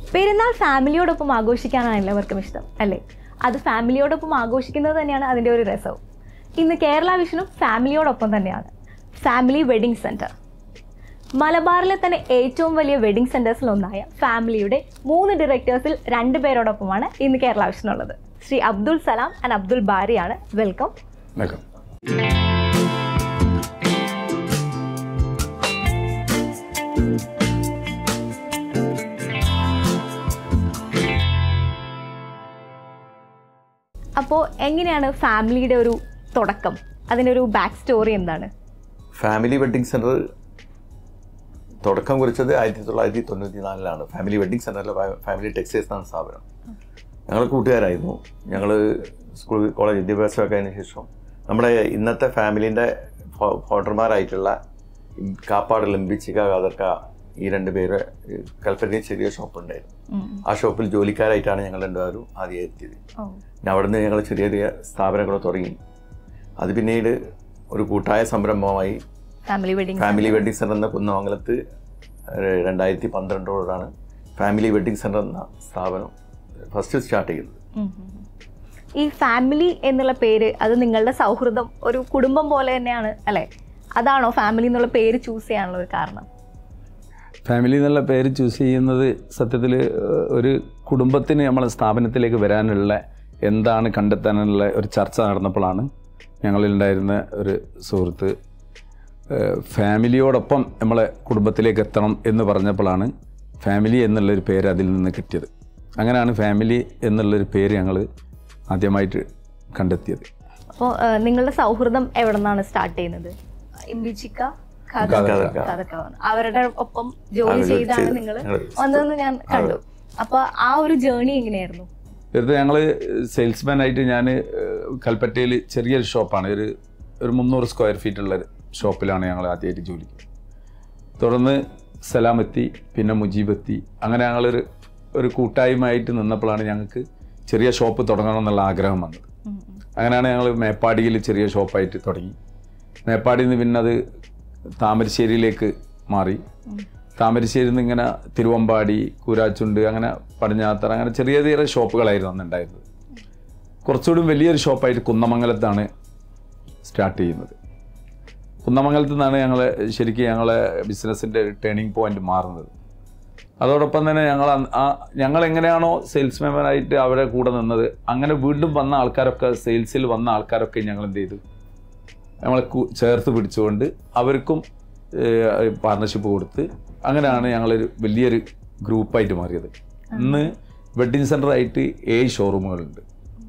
പെരുന്നാൾ ഫാമിലിയോടൊപ്പം ആഘോഷിക്കാനാണ് എല്ലാവർക്കും ഇഷ്ടം അല്ലേ അത് ഫാമിലിയോടൊപ്പം ആഘോഷിക്കുന്നത് തന്നെയാണ് അതിൻ്റെ ഒരു രസവും ഇന്ന് കേരള വിഷനും ഫാമിലിയോടൊപ്പം തന്നെയാണ് ഫാമിലി വെഡിങ് സെൻറ്റർ മലബാറിലെ തന്നെ ഏറ്റവും വലിയ വെഡിങ് സെൻറ്റേഴ്സിൽ ഒന്നായ ഫാമിലിയുടെ മൂന്ന് ഡയറക്ടേഴ്സിൽ രണ്ട് പേരോടൊപ്പമാണ് ഇന്ന് കേരള വിഷനുള്ളത് ശ്രീ അബ്ദുൾ സലാം ആൻഡ് അബ്ദുൾ ബാരിയാണ് വെൽക്കം വെൽക്കം അപ്പോൾ എങ്ങനെയാണ് ഫാമിലിയുടെ ഒരു തുടക്കം അതിൻ്റെ ഒരു ബാക്ക് സ്റ്റോറി എന്താണ് ഫാമിലി വെഡ്ഡിംഗ് സെൻറ്റർ തുടക്കം കുറിച്ചത് ആയിരത്തി തൊള്ളായിരത്തി തൊണ്ണൂറ്റി നാലിലാണ് ഫാമിലി വെഡ്ഡിംഗ് സെൻറ്ററിലെ ഫാമിലി ടെക്സ്റ്റൈൽസ് എന്നാണ് സ്ഥാപനം ഞങ്ങൾ കൂട്ടുകാരായിരുന്നു ഞങ്ങൾ സ്കൂൾ കോളേജ് വിദ്യാഭ്യാസമൊക്കെ അതിന് ശേഷം നമ്മുടെ ഇന്നത്തെ ഫാമിലീൻ്റെ ഫോട്ടർമാരായിട്ടുള്ള കാപ്പാട് ലംബിച്ചിക്ക കാതർക്ക ഈ രണ്ട് പേര് കൽപ്പറ്റയിൽ ചെറിയ ഷോപ്പ് ഉണ്ടായിരുന്നു ആ ഷോപ്പിൽ ജോലിക്കാരായിട്ടാണ് ഞങ്ങൾ രണ്ടുപേരും ആദ്യം എത്തിയത് ഓ പിന്നെ അവിടുന്ന് ഞങ്ങൾ ചെറിയ ചെറിയ സ്ഥാപനങ്ങൾ തുടങ്ങി അത് പിന്നീട് ഒരു കൂട്ടായ സംരംഭമായി family wedding family wedding centre എന്ന കുന്നമംഗലത്ത് ഏഹ് രണ്ടായിരത്തി പന്ത്രണ്ടോടാണ് ഫാമിലി വെഡ്ഡിംഗ് സെൻ്റർ എന്ന സ്ഥാപനം ഫസ്റ്റ് സ്റ്റാർട്ട് ചെയ്തത് ഈ ഫാമിലി എന്നുള്ള പേര് അത് നിങ്ങളുടെ സൗഹൃദം ഒരു കുടുംബം പോലെ തന്നെയാണ് അല്ലേ അതാണോ ഫാമിലി എന്നുള്ള പേര് ചൂസ് ചെയ്യാനുള്ള ഒരു കാരണം ഫാമിലി എന്നുള്ള പേര് ചൂസ് ചെയ്യുന്നത് സത്യത്തിൽ ഒരു കുടുംബത്തിന് നമ്മളെ സ്ഥാപനത്തിലേക്ക് വരാനുള്ള എന്താണ് കണ്ടെത്താനുള്ള ഒരു ചർച്ച നടന്നപ്പോഴാണ് ഞങ്ങളിലുണ്ടായിരുന്ന ഒരു സുഹൃത്ത് ഏഹ്, ഫാമിലിയോടൊപ്പം നമ്മളെ കുടുംബത്തിലേക്ക് എത്തണം എന്ന് പറഞ്ഞപ്പോഴാണ് ഫാമിലി എന്നുള്ളൊരു പേര് അതിൽ നിന്ന് കിട്ടിയത് അങ്ങനെയാണ് ഫാമിലി എന്നുള്ളൊരു പേര് ഞങ്ങൾ ആദ്യമായിട്ട് കണ്ടെത്തിയത് അപ്പോൾ നിങ്ങളുടെ സൗഹൃദം എവിടെ നിന്നാണ് സ്റ്റാർട്ട് ചെയ്യുന്നത് ഇമ്പിച്ചിക്ക കാതർക്ക. കഥക്കാവാണ് അവരുടെ ഒപ്പം ജോലി അവര് ചെയ്താണ് ചെയ്ത് നിങ്ങൾ ഞങ്ങള് വന്നതെന്ന് ഞാൻ കണ്ടു അപ്പൊ ആ ഒരു ജേണി എങ്ങനെയായിരുന്നു വെറുതെ ഞങ്ങൾ സെയിൽസ്മാൻ ആയിട്ട് ഞാൻ കൽപ്പറ്റയിൽ ചെറിയൊരു ഷോപ്പാണ് ഒരു ഒരു മുന്നൂറ് സ്ക്വയർ ഫീറ്റ് ഉള്ള ഒരു ഷോപ്പിലാണ് ഞങ്ങൾ ആദ്യമായിട്ട് ജോലിക്ക് തുടർന്ന് സലാം എത്തി പിന്നെ മുജീബ് എത്തി അങ്ങനെ ഞങ്ങളൊരു ഒരു കൂട്ടായ്മയായിട്ട് നിന്നപ്പോഴാണ് ഞങ്ങൾക്ക് ചെറിയ ഷോപ്പ് തുടങ്ങണം എന്നുള്ള ആഗ്രഹം വന്നത് അങ്ങനെയാണ് ഞങ്ങൾ മേപ്പാടിയിൽ ചെറിയ ഷോപ്പായിട്ട് തുടങ്ങി മേപ്പാടിയിൽ നിന്ന് പിന്നെ അത് താമരശ്ശേരിയിലേക്ക് മാറി താമരശ്ശേരിയിൽ നിന്ന് ഇങ്ങനെ തിരുവമ്പാടി കൂരാച്ചുണ്ട് അങ്ങനെ പടിഞ്ഞാത്തറ അങ്ങനെ ചെറിയ ചെറിയ ഷോപ്പുകളായിരുന്നു അന്ന് ഉണ്ടായിരുന്നത് കുറച്ചുകൂടി വലിയൊരു ഷോപ്പായിട്ട് കുന്നമംഗലത്താണ് സ്റ്റാർട്ട് ചെയ്യുന്നത് കുന്നമംഗലത്ത് നിന്നാണ് ഞങ്ങൾ ശരിക്കും ഞങ്ങളെ ബിസിനസ്സിൻ്റെ ടേണിംഗ് പോയിന്റ് മാറുന്നത് അതോടൊപ്പം തന്നെ ഞങ്ങൾ അന്ന് ആ ഞങ്ങൾ എങ്ങനെയാണോ സെയിൽസ് മെമ്പറായിട്ട് അവരെ കൂടെ നിന്നത് അങ്ങനെ വീണ്ടും വന്ന ആൾക്കാരൊക്കെ സെയിൽസിൽ വന്ന ആൾക്കാരൊക്കെ ഞങ്ങൾ എന്ത് ചെയ്തു നമ്മളെ കു- ചേർത്ത് പിടിച്ചുകൊണ്ട് അവർക്കും പാർട്ണർഷിപ്പ് കൊടുത്ത് അങ്ങനെയാണ് ഞങ്ങളൊരു വലിയൊരു ഗ്രൂപ്പായിട്ട് മാറിയത് ഇന്ന് വെഡ്ഡിങ് സെൻ്റർ ആയിട്ട് ഏഴ് ഷോറൂമുകളുണ്ട്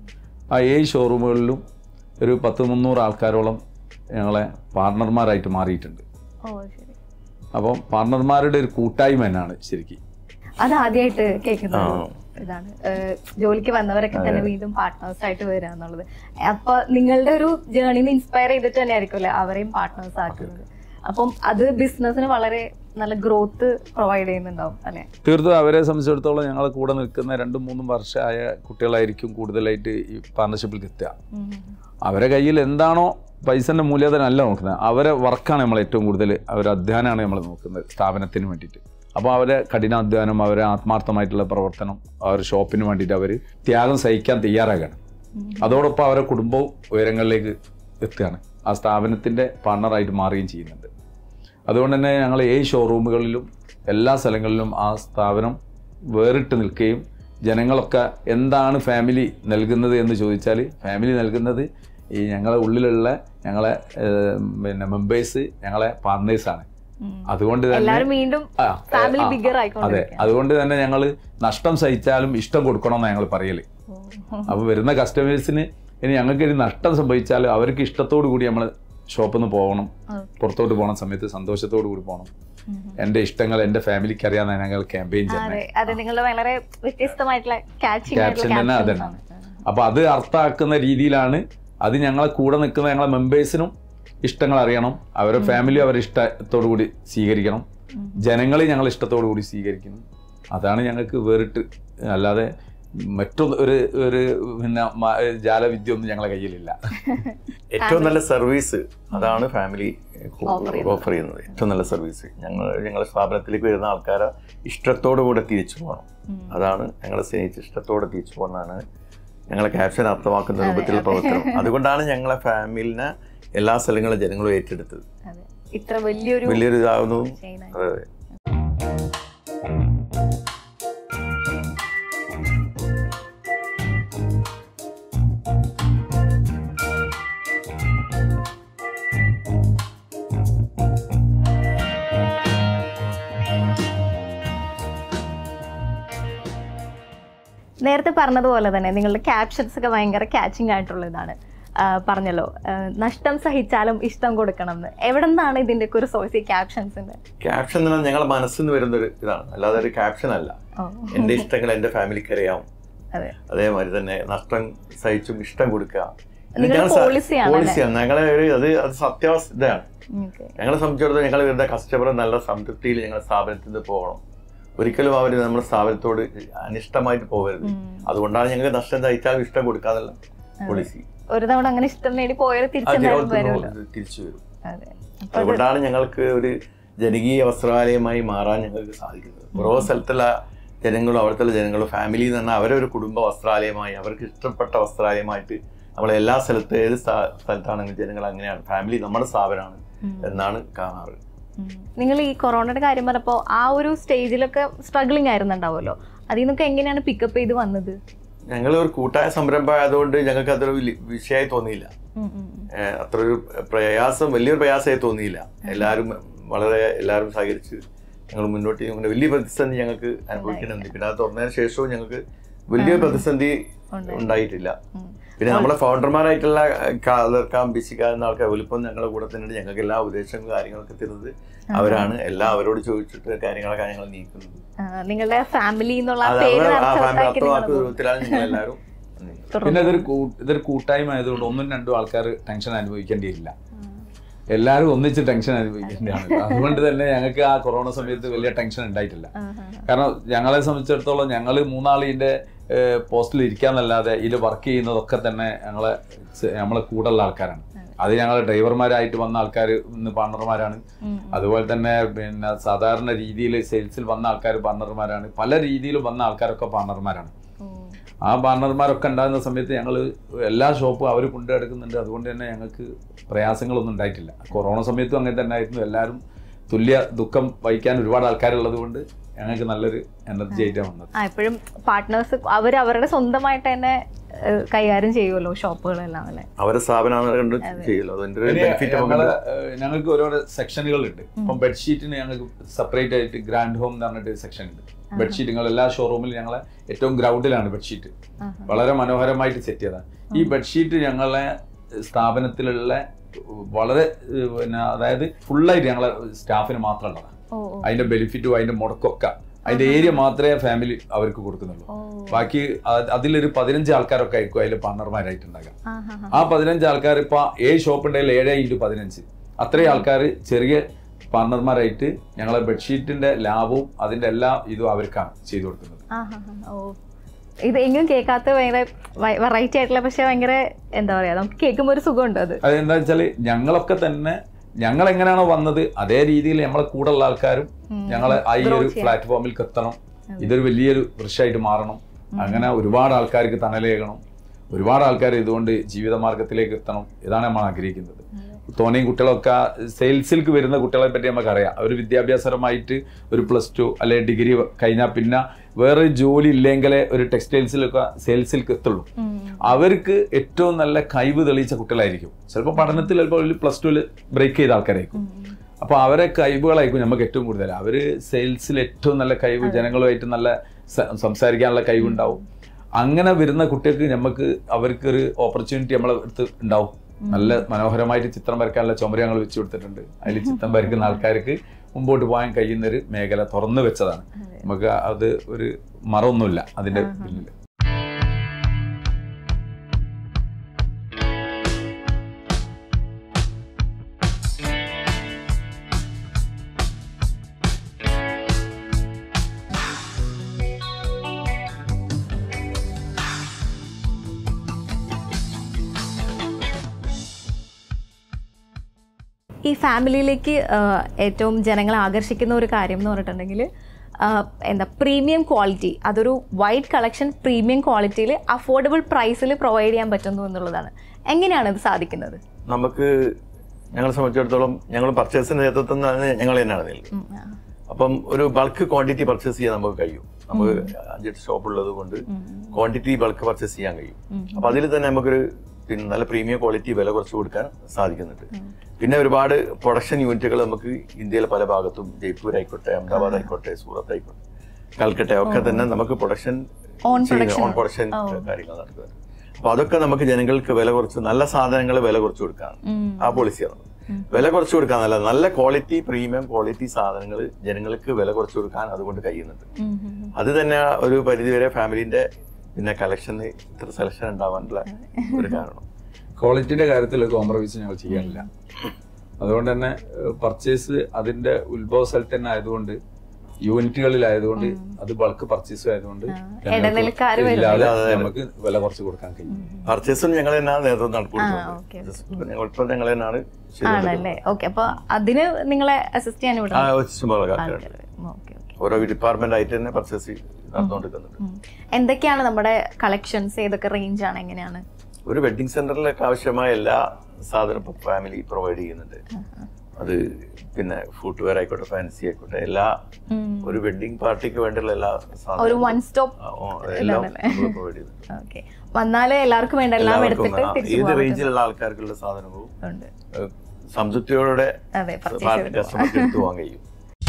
ആ ഏഴ് ഷോറൂമുകളിലും ഒരു പത്ത് മുന്നൂറ് ആൾക്കാരോളം ഞങ്ങളെ പാർട്ണർമാരായിട്ട് മാറിയിട്ടുണ്ട് ഓ ശരി അപ്പം പാർട്ണർമാരുടെ ഒരു കൂട്ടായ്മ തന്നെയാണ് ശരിക്കും അത് ആദ്യമായിട്ട് കേൾക്കുന്നത് ആ. ഇതാണ് ഏഹ് ജോലിക്ക് വന്നവരൊക്കെ തന്നെ വീണ്ടും പാർട്ട്നേഴ്സ് ആയിട്ട് വരിക എന്നുള്ളത് അപ്പൊ നിങ്ങളുടെ ഒരു ജേണിനെ ഇൻസ്പയർ ചെയ്തിട്ട് തന്നെ ആയിരിക്കുമല്ലേ അവരെയും പാർട്ട്നേഴ്സ് ആക്കുന്നത് അപ്പം അത് ബിസിനസ്സിന് വളരെ നല്ല ഗ്രോത്ത് പ്രൊവൈഡ് ചെയ്യുന്നുണ്ടാവും അല്ലെ തീർത്തും അവരെ സംബന്ധിച്ചിടത്തോളം ഞങ്ങൾ കൂടെ നിൽക്കുന്ന രണ്ടും മൂന്നും വർഷമായ കുട്ടികളായിരിക്കും കൂടുതലായിട്ട് ഈ പാർട്ണർഷിപ്പിൽ എത്തുക അവരെ കയ്യിൽ എന്താണോ പൈസൻ്റെ മൂല്യധനമല്ല നോക്കുന്നത് അവരെ വർക്കാണ് നമ്മൾ ഏറ്റവും കൂടുതൽ അവരെ അധ്വാനമാണ് നമ്മൾ നോക്കുന്നത് സ്ഥാപനത്തിന് വേണ്ടിയിട്ട് അപ്പോൾ അവരെ കഠിനാധ്വാനം അവരെ ആത്മാർത്ഥമായിട്ടുള്ള പ്രവർത്തനം അവരുടെ ഷോപ്പിന് വേണ്ടിയിട്ട് അവർ ത്യാഗം സഹിക്കാൻ തയ്യാറാകാണ് അതോടൊപ്പം അവരെ കുടുംബവും ഉയരങ്ങളിലേക്ക് എത്തുകയാണ് ആ സ്ഥാപനത്തിൻ്റെ പാർട്ണറായിട്ട് മാറുകയും ചെയ്യുന്നുണ്ട് അതുകൊണ്ട് തന്നെ ഞങ്ങൾ ഏഴ് ഷോറൂമുകളിലും എല്ലാ സ്ഥലങ്ങളിലും ആ സ്ഥാപനം വേറിട്ട് നിൽക്കുകയും ജനങ്ങളൊക്കെ എന്താണ് ഫാമിലി നൽകുന്നത് എന്ന് ചോദിച്ചാൽ ഫാമിലി നൽകുന്നത് ഈ ഞങ്ങളെ ഉള്ളിലുള്ള ഞങ്ങളെ ഏഹ്, പിന്നെ മെമ്പേഴ്സ് ഞങ്ങളെ പാർട്ട്നേഴ്സാണ് അതുകൊണ്ട് തന്നെ എല്ലാരും വീണ്ടും ആ, ഫാമിലി ആ, ബിഗർ അതെ ആയിക്കൊണ്ടിരിക്കുകയാണ് അതുകൊണ്ട് തന്നെ ഞങ്ങൾ നഷ്ടം സഹിച്ചാലും ഇഷ്ടം കൊടുക്കണമെന്ന് ഞങ്ങൾ പറയല് അപ്പോൾ വരുന്ന കസ്റ്റമേഴ്സിന് ഇനി ഞങ്ങൾക്ക് ഇനി നഷ്ടം സംഭവിച്ചാൽ അവർക്ക് ഇഷ്ടത്തോടു കൂടി നമ്മൾ ഷോപ്പിൽ നിന്ന് പോകണം പുറത്തോട്ട് പോകണ സമയത്ത് സന്തോഷത്തോടു കൂടി പോകണം എൻ്റെ ഇഷ്ടങ്ങൾ എൻ്റെ ഫാമിലിക്ക് അറിയാമെന്ന് ഞങ്ങൾ ക്യാമ്പയിൻ അതെ ചെയ്യുന്നത് അതെ നിങ്ങൾ വളരെ വ്യത്യസ്തമായിട്ടുള്ള കാച്ചിങ് ക്യാപ്ഷൻ തന്നെ അതന്നെ അപ്പോൾ അത് അർത്ഥമാക്കുന്ന രീതിയിലാണ് അത് ഞങ്ങളെ കൂടെ നിൽക്കുന്ന ഞങ്ങളെ മെമ്പേഴ്സിനും ഇഷ്ടങ്ങൾ അറിയണം അവരുടെ ഫാമിലി അവരുടെ ഇഷ്ടത്തോടു കൂടി സ്വീകരിക്കണം ജനങ്ങളെ ഞങ്ങൾ ഇഷ്ടത്തോടു കൂടി സ്വീകരിക്കണം അതാണ് ഞങ്ങൾക്ക് വേറിട്ട് അല്ലാതെ മറ്റൊരു ഒരു ഒരു പിന്നെ മ- ജാലവിദ്യ ഒന്നും ഞങ്ങളെ കയ്യിലില്ല ഏറ്റവും നല്ല സർവീസ് അതാണ് ഫാമിലി Offer ചെയ്യുന്നത്. ഓഫർ ചെയ്യുന്നത് ഏറ്റവും നല്ല സർവീസ് ഞങ്ങൾ ഞങ്ങളുടെ സ്ഥാപനത്തിലേക്ക് വരുന്ന ആൾക്കാരെ ഇഷ്ടത്തോടു കൂടെ തിരിച്ചു പോകണം അതാണ് ഞങ്ങളെ സ്നേഹിച്ച് ഇഷ്ടത്തോടെ തിരിച്ചു പോകുന്നതാണ് ഞങ്ങളെ ക്യാപ്ഷൻ അർത്ഥമാക്കുന്ന രൂപത്തിലുള്ള പ്രവർത്തനം അതുകൊണ്ടാണ് ഞങ്ങളെ ഫാമിലിനെ എല്ലാ സ്ഥലങ്ങളിലും ജനങ്ങളും ഏറ്റെടുത്തത് അതെ ഇത്ര വലിയൊരു വലിയൊരു ഇതാവുന്നു chain ആയി. അതെ അതെ നേരത്തെ പറഞ്ഞതുപോലെ തന്നെ നിങ്ങളുടെ ക്യാപ്ഷൻസ് ഒക്കെ ഭയങ്കര ക്യാച്ചിങ് ആയിട്ടുള്ള ഇതാണ് ആ, പറഞ്ഞല്ലോ ആ, നഷ്ടം സഹിച്ചാലും ഇഷ്ടം കൊടുക്കണം എന്ന് എവിടെ നിന്നാണ് ഇതിന്റെ ഒക്കെ ഒരു സോഴ്സ് ഈ ക്യാപ്ഷൻസിന്റെ ക്യാപ്ഷൻ എന്ന് പറഞ്ഞാൽ ഞങ്ങളുടെ മനസ്സിൽ നിന്ന് വരുന്ന ഒരു ഇതാണ് അല്ലാതെ ഒരു ക്യാപ്ഷൻ അല്ല ഓ എൻ്റെ ഇഷ്ടങ്ങൾ എൻ്റെ ഫാമിലിക്ക് അറിയാം അതെ അതേമാതിരി തന്നെ നഷ്ടം സഹിച്ചും ഇഷ്ടം കൊടുക്കുക നിങ്ങളുടെ ഞങ്ങൾ സ- policy ആണല്ലേ? പോളിസിയാണ് ഞങ്ങളെ ഒരു അത് അത് സത്യാവസ്ഥയാണ് ഓക്കെ ഞങ്ങളെ സംബന്ധിച്ചിടത്തോളം ഞങ്ങൾ വരുന്ന കസ്റ്റമർ നല്ല സംതൃപ്തിയിൽ ഞങ്ങളുടെ സ്ഥാപനത്തിൽ നിന്ന് പോകണം ഒരിക്കലും അവർ നമ്മുടെ സ്ഥാപനത്തോട് അനിഷ്ടമായിട്ട് പോകരുത് അതുകൊണ്ടാണ് ഞങ്ങൾക്ക് നഷ്ടം സഹിച്ചാലും ഇഷ്ടം കൊടുക്കാന്നുള്ള പോളിസി ഒരു തവണ അങ്ങനെ ഇഷ്ടം നേടി പോയാൽ ആ തിരിച്ചെന്തായാലും വരുമല്ലോ ജനങ്ങൾക്ക് തിരിച്ചു വരും അതെ അതുകൊണ്ടാണ് ഞങ്ങൾക്ക് ഒരു ജനകീയ വസ്ത്രാലയമായി മാറാൻ ഞങ്ങൾക്ക് സാധിക്കുന്നത് ഓരോ സ്ഥലത്തുള്ള ജനങ്ങളും അവിടുത്തെ ജനങ്ങളും ഫാമിലി എന്ന് പറഞ്ഞാൽ അവരെ ഒരു കുടുംബ വസ്ത്രാലയമായി അവർക്ക് ഇഷ്ടപ്പെട്ട വസ്ത്രാലയമായിട്ട് നമ്മൾ എല്ലാ സ്ഥലത്തും ഏത് സ്ഥ- സ്ഥലത്താണെങ്കിലും ജനങ്ങൾ അങ്ങനെയാണ് ഫാമിലി നമ്മുടെ സ്ഥാപനമാണ് എന്നാണ് കാണാറ് നിങ്ങൾ ഈ കൊറോണയുടെ കാര്യം പറഞ്ഞപ്പോൾ ആ ഒരു സ്റ്റേജിലൊക്കെ സ്ട്രഗ്ലിംഗ് ആയിരുന്നുണ്ടാവുമല്ലോ അതിൽ നിന്നൊക്കെ എങ്ങനെയാണ് പിക്കപ്പ് ചെയ്ത് വന്നത് ഞങ്ങൾ ഒരു കൂട്ടായ സംരംഭം ആയതുകൊണ്ട് ഞങ്ങൾക്ക് അതൊരു വലിയ വിഷയമായി തോന്നിയില്ല ഉം, ഉം, ഉം. ഏഹ് അത്ര ഒരു പ്രയാസം വലിയൊരു പ്രയാസമായി തോന്നിയില്ല എല്ലാവരും വളരെ എല്ലാവരും സഹകരിച്ച് ഞങ്ങൾ മുന്നോട്ട് ചെയ്യുന്നുണ്ട് വലിയ പ്രതിസന്ധി ഞങ്ങൾക്ക് അനുഭവിക്കുന്നുണ്ട് പിന്നെ അത് തുറന്നതിന് ശേഷവും ഞങ്ങൾക്ക് വലിയ പ്രതിസന്ധി ഉണ്ടായിട്ടില്ല ഉം. പിന്നെ നമ്മളെ ഫൗണ്ടർമാരായിട്ടുള്ള കാതർക്കാം ബിസിക്കാവുന്ന ആൾക്കാർ വലിപ്പം ഞങ്ങളുടെ കൂടെ തന്നെ ഞങ്ങൾക്ക് എല്ലാ ഉപദേശങ്ങളും കാര്യങ്ങളൊക്കെ തരുന്നത് അവരാണ് എല്ലാം അവരോട് ചോദിച്ചിട്ട് കാര്യങ്ങളൊക്കെ ഞങ്ങൾ നീക്കുന്നത് ആ, നിങ്ങളുടെ ഫാമിലി എന്നുള്ള ആ അത് പേര് അവരെ ആ നിറച്ചതാക്കി ഫാമിലി നിങ്ങൾ അർത്ഥമാക്കുന്ന രൂപത്തിലാണ് ഞങ്ങൾ എല്ലാവരും നീങ്ങുന്നത്. പിന്നെ ഇതൊരു കൂ- ഇതൊരു കൂട്ടായ്മ ആയതുകൊണ്ട് ഒന്നും രണ്ടും ആൾക്കാർ ടെൻഷൻ അനുഭവിക്കേണ്ടിയില്ല എല്ലാവരും ഒന്നിച്ച് ടെൻഷൻ അനുഭവിക്കേണ്ടതാണ് അതുകൊണ്ട് തന്നെ ഞങ്ങൾക്ക് ആ കൊറോണ സമയത്ത് വലിയ ടെൻഷൻ ഉണ്ടായിട്ടില്ല ആ, ആ, ആ. കാരണം ഞങ്ങളെ സംബന്ധിച്ചിടത്തോളം ഞങ്ങൾ മൂന്നാൾ ഇതിന്റെ പോസ്റ്റിൽ ഇരിക്കാന്നല്ലാതെ ഇതിൽ വർക്ക് ചെയ്യുന്നതൊക്കെ തന്നെ ഞങ്ങളെ ചെ- നമ്മളെ കൂടെയുള്ള ആൾക്കാരാണ് അത് ഞങ്ങൾ ഡ്രൈവർമാരായിട്ട് വന്ന ആൾക്കാർ ഇന്ന് പാർട്ണർമാരാണ് ഉം, അതുപോലെ തന്നെ പിന്നെ സാധാരണ രീതിയിൽ സെയിൽസിൽ വന്ന ആൾക്കാർ പാർട്ണർമാരാണ് പല രീതിയിലും വന്ന ആൾക്കാരൊക്കെ പാർട്ണർമാരാണ് ഉം. ആ പാർട്ണർമാരൊക്കെ ഉണ്ടാകുന്ന സമയത്ത് ഞങ്ങൾ എല്ലാ ഷോപ്പും അവർ കൊണ്ടുനടക്കുന്നുണ്ട് അതുകൊണ്ട് തന്നെ ഞങ്ങൾക്ക് പ്രയാസങ്ങളൊന്നും ഉണ്ടായിട്ടില്ല കൊറോണ സമയത്തും അങ്ങനെ തന്നെ ആയിരുന്നു എല്ലാവരും തുല്യ ദുഃഖം വഹിക്കാൻ ഒരുപാട് ആൾക്കാരുള്ളത് കൊണ്ട് ഞങ്ങൾക്ക് നല്ലൊരു എനർജി ആയിട്ടാണ് വന്നത് ആ എപ്പോഴും പാർട്ട്നേഴ്സ് അവർ അവരുടെ സ്വന്തമായിട്ട് തന്നെ ഏഹ്, കൈകാര്യം ചെയ്യുമല്ലോ ഷോപ്പുകളെല്ലാം അല്ലേ അവരെ സ്ഥാപനമാണ് കണ്ട് ചെയ്യുമല്ലോ അതിന്റെ ഒരു പിന്നെ ബെനിഫിറ്റ് ഞങ്ങള് ഏഹ്, ഞങ്ങൾക്ക് ഓരോ സെക്ഷനുകളുണ്ട് ഇപ്പം ബെഡ്ഷീറ്റിന് ഞങ്ങൾക്ക് സെപ്പറേറ്റ് ആയിട്ട് ഗ്രാൻഡ് ഹോം എന്ന് പറഞ്ഞിട്ട് സെക്ഷൻ ഉണ്ട് ബെഡ്ഷീറ്റ് ഞങ്ങൾ എല്ലാ ഷോറൂമിലും ഞങ്ങളെ ഏറ്റവും ഗ്രൗണ്ടിലാണ് ബെഡ്ഷീറ്റ് ആഹാ. വളരെ മനോഹരമായിട്ട് സെറ്റ് ചെയ്തതാണ് ഈ ബെഡ്ഷീറ്റ് ഞങ്ങളെ സ്ഥാപനത്തിലുള്ള വളരെ ഏഹ്, പിന്നെ അതായത് ഫുള്ളായിട്ട് ഞങ്ങളെ സ്റ്റാഫിന് മാത്രം ഉള്ളതാണ് ഓ ഓ, അതിന്റെ ബെനിഫിറ്റും അതിന്റെ മുടക്കൊക്കെ അതിന്റെ ഏരിയ മാത്രമേ ഫാമിലി അവർക്ക് കൊടുക്കുന്നുള്ളൂ ഓ ബാക്കി അ- അതിലൊരു പതിനഞ്ച് ആൾക്കാരൊക്കെ ആയിരിക്കും അതിൽ പാർട്ണർമാരായിട്ടുണ്ടാകും ആ, ആ, ആ. ആ പതിനഞ്ച് ആൾക്കാർ ഇപ്പൊ ഏഴ് ഷോപ്പ് ഉണ്ടെങ്കിൽ ഏഴ് ഇൻറ്റു പതിനഞ്ച് അത്രയും ആൾക്കാർ ചെറിയ പാർട്ണർമാരായിട്ട് ഞങ്ങളെ ബെഡ്ഷീറ്റിന്റെ ലാഭവും അതിന്റെ എല്ലാ ഇതും അവർക്കാണ് ചെയ്തു കൊടുക്കുന്നത് ആ, ആ, ആ. ഓ ഇത് എങ്ങും കേൾക്കാത്ത ഭയങ്കര വെറൈറ്റി ആയിട്ടുള്ള പക്ഷെ ഭയങ്കര എന്താ പറയാ നമുക്ക് കേൾക്കുമ്പോൾ ഒരു സുഖമുണ്ട് അത് അതെന്താ വെച്ചാല് ഞങ്ങളൊക്കെ തന്നെ ഞങ്ങൾ എങ്ങനെയാണോ വന്നത് അതേ രീതിയിൽ നമ്മളെ കൂടെ ഉള്ള ആൾക്കാരും ഞങ്ങളെ ആ ഈ ഒരു പ്ലാറ്റ്ഫോമിൽ എത്തണം ഇതൊരു വലിയൊരു വൃക്ഷമായിട്ട് മാറണം അങ്ങനെ ഒരുപാട് ആൾക്കാർക്ക് തണലേകണം ഒരുപാട് ആൾക്കാർ ഇതുകൊണ്ട് ജീവിതമാർഗത്തിലേക്ക് എത്തണം ഇതാണ് നമ്മൾ ആഗ്രഹിക്കുന്നത് തോനെയും കുട്ടികളൊക്കെ സെയിൽസിലേക്ക് വരുന്ന കുട്ടികളെ പറ്റി നമുക്കറിയാം അവർ വിദ്യാഭ്യാസപരമായിട്ട് ഒരു പ്ലസ് ടു അല്ലെങ്കിൽ ഡിഗ്രി കഴിഞ്ഞാൽ പിന്നെ വേറെ ജോലി ഇല്ലെങ്കിലേ ഒരു ടെക്സ്റ്റൈൽസിലൊക്കെ സെയിൽസിലേക്ക് എത്തുള്ളൂ ഉം. അവർക്ക് ഏറ്റവും നല്ല കഴിവ് തെളിയിച്ച കുട്ടികളായിരിക്കും ചിലപ്പോൾ പഠനത്തിൽ ചിലപ്പോൾ പ്ലസ് ടുവിൽ ബ്രേക്ക് ചെയ്ത ആൾക്കാരായിരിക്കും അപ്പോൾ അവരെ കഴിവുകളായിരിക്കും നമുക്ക് ഏറ്റവും കൂടുതൽ അവർ സെയിൽസിൽ ഏറ്റവും നല്ല കഴിവ് ജനങ്ങളുമായിട്ട് നല്ല സ- സംസാരിക്കാനുള്ള കഴിവുണ്ടാവും അങ്ങനെ വരുന്ന കുട്ടികൾക്ക് നമുക്ക് അവർക്കൊരു ഓപ്പർച്യൂണിറ്റി നമ്മളെ അടുത്ത് ഉണ്ടാവും നല്ല മനോഹരമായിട്ട് ചിത്രം വരയ്ക്കാനുള്ള ചുമര ഞങ്ങൾ വെച്ച് കൊടുത്തിട്ടുണ്ട് അതിൽ ചിത്രം വരയ്ക്കുന്ന ആൾക്കാർക്ക് മുമ്പോട്ട് പോകാൻ കഴിയുന്ന ഒരു മേഖല തുറന്നു വെച്ചതാണ് നമുക്ക് അത് ഒരു മറൊന്നുമില്ല അതിന്റെ പിന്നിൽ ഈ ഫാമിലിയിലേക്ക് ആഹ്, ഏറ്റവും ജനങ്ങളെ ആകർഷിക്കുന്ന ഒരു കാര്യം എന്ന് പറഞ്ഞിട്ടുണ്ടെങ്കിൽ ആഹ്, എന്താ പ്രീമിയം ക്വാളിറ്റി അതൊരു വൈഡ് കളക്ഷൻ പ്രീമിയം ക്വാളിറ്റിയിൽ അഫോർഡബിൾ പ്രൈസിൽ പ്രൊവൈഡ് ചെയ്യാൻ പറ്റുന്നു എന്നുള്ളതാണ് എങ്ങനെയാണ് ഇത് സാധിക്കുന്നത് നമുക്ക് ഞങ്ങളെ സംബന്ധിച്ചിടത്തോളം ഞങ്ങൾ പർച്ചേസിന് നേതൃത്വം തന്നെ ഞങ്ങൾ തന്നെയാണ് നൽകുന്നത് ഉം, ആ. അപ്പം ഒരു ബൾക്ക് ക്വാണ്ടിറ്റി പർച്ചേസ് ചെയ്യാൻ നമുക്ക് കഴിയും നമുക്ക് അഞ്ചെട്ട് ഷോപ്പ് ഉള്ളത് കൊണ്ട് ക്വാണ്ടിറ്റി ബൾക്ക് പർച്ചേസ് ചെയ്യാൻ കഴിയും അപ്പൊ അതിൽ തന്നെ നമുക്കൊരു പിന്നെ നല്ല പ്രീമിയം ക്വാളിറ്റി വില കുറച്ച് കൊടുക്കാൻ സാധിക്കുന്നുണ്ട് പിന്നെ ഒരുപാട് പ്രൊഡക്ഷൻ യൂണിറ്റുകൾ നമുക്ക് ഇന്ത്യയിലെ പല ഭാഗത്തും ജയ്പൂർ ആയിക്കോട്ടെ അഹമ്മദാബാദ് ആയിക്കോട്ടെ സൂറത്ത് ആയിക്കോട്ടെ കൽക്കട്ട ഒക്കെ തന്നെ നമുക്ക് production Own production. Own production കാര്യങ്ങൾ നടക്കുന്നത് അപ്പൊ അതൊക്കെ നമുക്ക് ജനങ്ങൾക്ക് വില കുറച്ച് നല്ല സാധനങ്ങൾ വില കുറച്ച് കൊടുക്കാൻ ഉം. ആ പോളിസിയാണ് വില കുറച്ച് കൊടുക്കാൻ നല്ല നല്ല ക്വാളിറ്റി പ്രീമിയം ക്വാളിറ്റി സാധനങ്ങൾ ജനങ്ങൾക്ക് വില കുറച്ച് കൊടുക്കാൻ അതുകൊണ്ട് കഴിയുന്നുണ്ട് ഉം, ഉം, ഉം. അത് തന്നെ ഒരു പരിധിവരെ ഫാമിലിന്റെ പിന്നെ കളക്ഷന് ഇത്ര സെലക്ഷൻ ഉണ്ടാവാനുള്ള ഒരു കാരണം ക്വാളിറ്റിയുടെ കാര്യത്തിൽ കോംപ്രമൈസ് ഞങ്ങൾ ചെയ്യാനില്ല അതുകൊണ്ട് തന്നെ പർച്ചേസ് അതിന്റെ ഉത്ഭവ സ്ഥലത്ത് തന്നെ ആയതുകൊണ്ട് യൂണിറ്റുകളിലായതുകൊണ്ട് അത് ബൾക്ക് പർച്ചേസ് ആയതുകൊണ്ട് ഞങ്ങൾക്ക് ഇടനിലക്കാര് വരും. ഇല്ലാതെ അതെ, അതെ. നമുക്ക് വില കുറച്ച് കൊടുക്കാൻ കഴിയും പർച്ചേസും ഞങ്ങൾ തന്നെ നേതൃത്വം ആ, ഓക്കേ, നടക്കുന്നത് ഞങ്ങൾ ഇപ്പൊ ഞങ്ങൾ തന്നെയാണ് ചെയ്തുകൊണ്ടിരിക്കുന്നത്. ആണല്ലേ ഓക്കെ അപ്പൊ അതിന് നിങ്ങളെ അസിസ്റ്റ് ചെയ്യാൻ ഇവിടെ ആ ഇഷ്ടംപോലെ ആൾക്കാരുണ്ട് ഓക്കെ ഓക്കെ ഓരോ ഡിപ്പാർട്ട്മെന്റ് ആയിട്ട് തന്നെ പർച്ചേസ് നടന്നുകൊണ്ടിരിക്കുന്നുണ്ട് എന്തൊക്കെയാണ് നമ്മുടെ കളക്ഷൻസ് ഏതൊക്കെ റേഞ്ച് ആണ് എങ്ങനെയാണ് ഒരു വെഡിങ് സെന്ററിലൊക്കെ ആവശ്യമായ എല്ലാ സാധനവും ഫാമിലി പ്രൊവൈഡ് ചെയ്യുന്നുണ്ട് അത് പിന്നെ ഫുഡ് വെയർ ആയിക്കോട്ടെ ഫാൻസി ആയിക്കോട്ടെ എല്ലാ ഉം. ഒരു വെഡിങ് പാർട്ടിക്ക് വേണ്ടിയുള്ള എല്ലാ ഒരു സാധനവും വൺ സ്റ്റോപ്പ് ആ, ഓ, എല്ലാം ഇതാണല്ലേ? നമ്മൾ പ്രൊവൈഡ് ചെയ്യുന്നുണ്ട് ഓക്കെ വന്നാല് എല്ലാവർക്കും വേണ്ട എല്ലാം എല്ലാവർക്കും എടുത്തിട്ട് ആ, തിരിച്ചു ഏത് പോകാൻ റേഞ്ചിലുള്ള ആൾക്കാർക്കുള്ള സാധനവും ഉണ്ട് ഏഹ്, സംതൃപ്തിയോടെ അതെ പർച്ചേസ് ചെയ്തിട്ട് കസ്റ്റമർക്ക് എടുത്തു പോകാൻ കഴിയും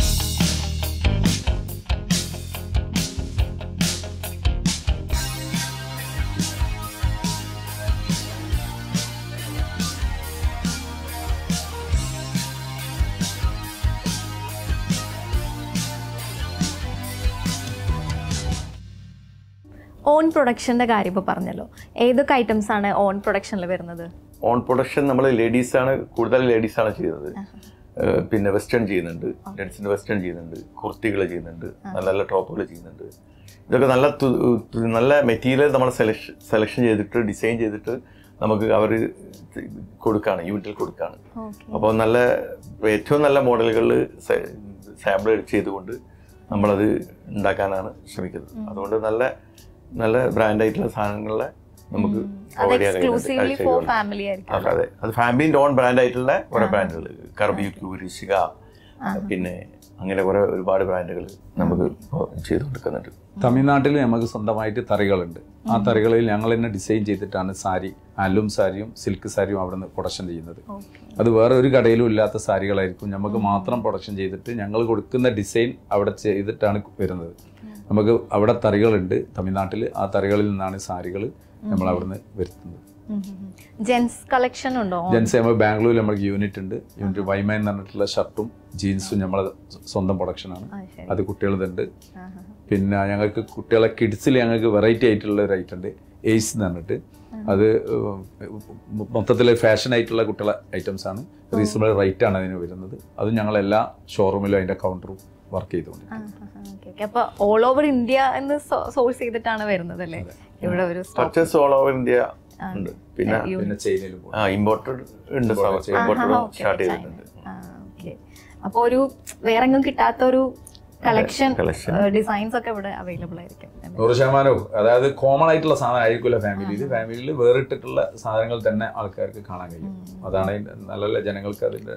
ഓൺ പ്രൊഡക്ഷന്റെ കാര്യം ഇപ്പോൾ പറഞ്ഞല്ലോ ഏതൊക്കെ ഐറ്റംസ് ആണ് ഓൺ പ്രൊഡക്ഷനിൽ വരുന്നത് ഓൺ പ്രൊഡക്ഷൻ നമ്മൾ ലേഡീസ് ആണ് കൂടുതൽ ലേഡീസ് ആണ് ചെയ്യുന്നത് ഏഹ് പിന്നെ വെസ്റ്റേൺ ചെയ്യുന്നുണ്ട് ജെൻസിന്റെ വെസ്റ്റേൺ ചെയ്യുന്നുണ്ട് കുർത്തികൾ ചെയ്യുന്നുണ്ട് നല്ല നല്ല ടോപ്പുകൾ ചെയ്യുന്നുണ്ട് ഇതൊക്കെ നല്ല തു- തു- നല്ല മെറ്റീരിയൽ നമ്മൾ സെലക്ഷൻ സെലക്ഷൻ ചെയ്തിട്ട് ഡിസൈൻ ചെയ്തിട്ട് നമുക്ക് അവർ കൊടുക്കാണ് യൂണിറ്റിൽ കൊടുക്കാണ് ഓക്കെ അപ്പോൾ നല്ല ഏറ്റവും നല്ല മോഡലുകളിൽ സാമ്പിൾ ചെയ്തുകൊണ്ട് നമ്മളത് ഉണ്ടാക്കാനാണ് ശ്രമിക്കുന്നത് അതുകൊണ്ട് നല്ല നല്ല ബ്രാൻഡായിട്ടുള്ള സാധനങ്ങളെ നമുക്ക് അത് provide ചെയ്യാൻ എക്സ്ക്ലൂസീവ്ലി കഴിയുന്നുണ്ട്. ഫോർ കാഴ്ചകളുണ്ട്. ഫാമിലി ആയിരിക്കും അതെ അതെ അത് ഫാമിലിന്റെ ഓൺ ബ്രാൻഡ് ആയിട്ടുള്ള കുറെ ബ്രാൻഡുകൾ കർബിയുക്യൂ ഋഷിക പിന്നെ അങ്ങനെ കുറെ ഒരുപാട് ബ്രാൻഡുകൾ നമുക്ക് ഇപ്പോൾ ചെയ്തു കൊടുക്കുന്നുണ്ട് തമിഴ്നാട്ടിൽ നമുക്ക് സ്വന്തമായിട്ട് തറികളുണ്ട് ആ തറികളിൽ ഞങ്ങൾ തന്നെ ഡിസൈൻ ചെയ്തിട്ടാണ് സാരി ഹാൻഡ്ലൂം സാരിയും സിൽക്ക് സാരിയും അവിടെ നിന്ന് പ്രൊഡക്ഷൻ ചെയ്യുന്നത് ഓക്കെ അത് വേറെ ഒരു കടയിലും ഇല്ലാത്ത സാരികളായിരിക്കും നമുക്ക് മാത്രം പ്രൊഡക്ഷൻ ചെയ്തിട്ട് ഞങ്ങൾ കൊടുക്കുന്ന ഡിസൈൻ അവിടെ ചെയ്തിട്ടാണ് വരുന്നത് നമുക്ക് അവിടെ തറികളുണ്ട് തമിഴ്നാട്ടിൽ ആ തറികളിൽ നിന്നാണ് സാരികൾ നമ്മൾ അവിടുന്ന് വരുത്തുന്നത് ജെൻസ് കളക്ഷൻ ഉണ്ടോ ജെൻസ് നമ്മൾ ബാംഗ്ലൂരിൽ നമുക്ക് യൂണിറ്റ് ഉണ്ട് യൂണിറ്റ് വൈമ എന്ന് പറഞ്ഞിട്ടുള്ള ഷർട്ടും ജീൻസും നമ്മളെ സ്വന്തം പ്രൊഡക്ഷനാണ് ആ, ശരി. അത് കുട്ടികളുണ്ട് ആഹാ. പിന്നെ ഞങ്ങൾക്ക് കുട്ടികളെ കിഡ്സിൽ ഞങ്ങൾക്ക് വെറൈറ്റി ആയിട്ടുള്ള ഒരു ഐറ്റം ഉണ്ട് എയ്സ് എന്ന് പറഞ്ഞിട്ട് അത് മൊത്തത്തിൽ ഫാഷൻ ആയിട്ടുള്ള കുട്ടികളെ ഐറ്റംസ് ആണ് റീസണബിൾ റേറ്റ് ആണ് അതിന് വരുന്നത് അത് ഞങ്ങൾ എല്ലാ ഷോറൂമിലും അതിന്റെ കൗണ്ടറും വർക്ക് ചെയ്തുകൊണ്ട് ആ, ആ, ആ, ഓക്കെ ഓക്കെ അപ്പൊ ഓൾ ഓവർ ഇന്ത്യ എന്ന് സോഴ്സ് ചെയ്തിട്ടാണ് വരുന്നത് അല്ലേ ഇവിടെ ഒരു stock purchase all over India ഉണ്ട് പിന്നെ പിന്നെ ചൈനയിലും പോയി ആ ഇമ്പോർട്ടഡ് ഉണ്ട് ഇമ്പോർട്ടഡ് സ്റ്റാർട്ട് ചെയ്തിട്ടുണ്ട് ഓക്കെ അപ്പൊ ഒരു വേറെ എങ്ങും കിട്ടാത്ത ഒരു കളക്ഷൻ collection. ഡിസൈൻസ് ഒക്കെ ഇവിടെ അവൈലബിൾ ആയിരിക്കും നൂറ് ശതമാനവും അതായത് കോമൺ ആയിട്ടുള്ള സാധനം ആയിരിക്കില്ല ഫാമിലിയിൽ ഫാമിലിയിൽ വേറിട്ടിട്ടുള്ള സാധനങ്ങൾ തന്നെ ആൾക്കാർക്ക് കാണാൻ കഴിയും അതാണ് അതിന്റെ നല്ല നല്ല ജനങ്ങൾക്ക് അതിന്റെ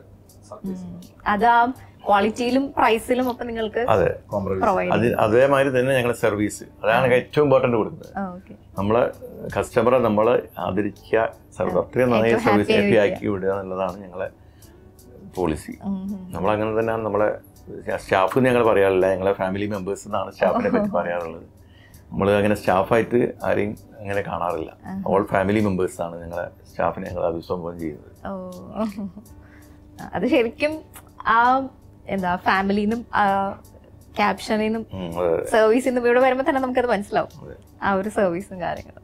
അത് ആ ക്വാളിറ്റിയിലും പ്രൈസിലും ഒക്കെ നിങ്ങൾക്ക് അതെ കോംപ്രമൈസ് പ്രൊവൈഡ് അത് അതേമാതിരി തന്നെ ഞങ്ങളെ സർവീസ് അതാണ് ഏറ്റവും ഇമ്പോർട്ടന്റ് കൊടുക്കുന്നത് ഓക്കെ നമ്മളെ കസ്റ്റമറെ നമ്മൾ ആദരിക്കുക സർവീസ് അത്രയും നന്നായി ഏറ്റവും സർവീസ് happy ഹാപ്പി ആക്കി വിടുക എന്നുള്ളതാണ് ഞങ്ങളെ പോളിസി നമ്മൾ അങ്ങനെ തന്നെയാണ് നമ്മളെ സ്റ്റാഫ് ഞങ്ങൾ പറയാറില്ല ഞങ്ങളെ ഫാമിലി മെമ്പേഴ്സ് എന്നാണ് സ്റ്റാഫിനെ പറ്റി പറയാറുള്ളത് നമ്മൾ അങ്ങനെ സ്റ്റാഫായിട്ട് ആരെയും അങ്ങനെ കാണാറില്ല ഓൾ ഫാമിലി മെമ്പേഴ്സ് ആണ് ഞങ്ങളെ സ്റ്റാഫിനെ ഞങ്ങൾ അഭിസംബോധന ചെയ്യുന്നത് ഓ അത് ശരിക്കും ആ എന്താ ഫാമിലിന്നും ക്യാപ്ഷനിന്നും ഉം, അതെ. സർവീസിൽ നിന്നും ഇവിടെ വരുമ്പോൾ തന്നെ നമുക്കത് മനസ്സിലാവും അതെ. ആ ഒരു സർവീസും കാര്യങ്ങളും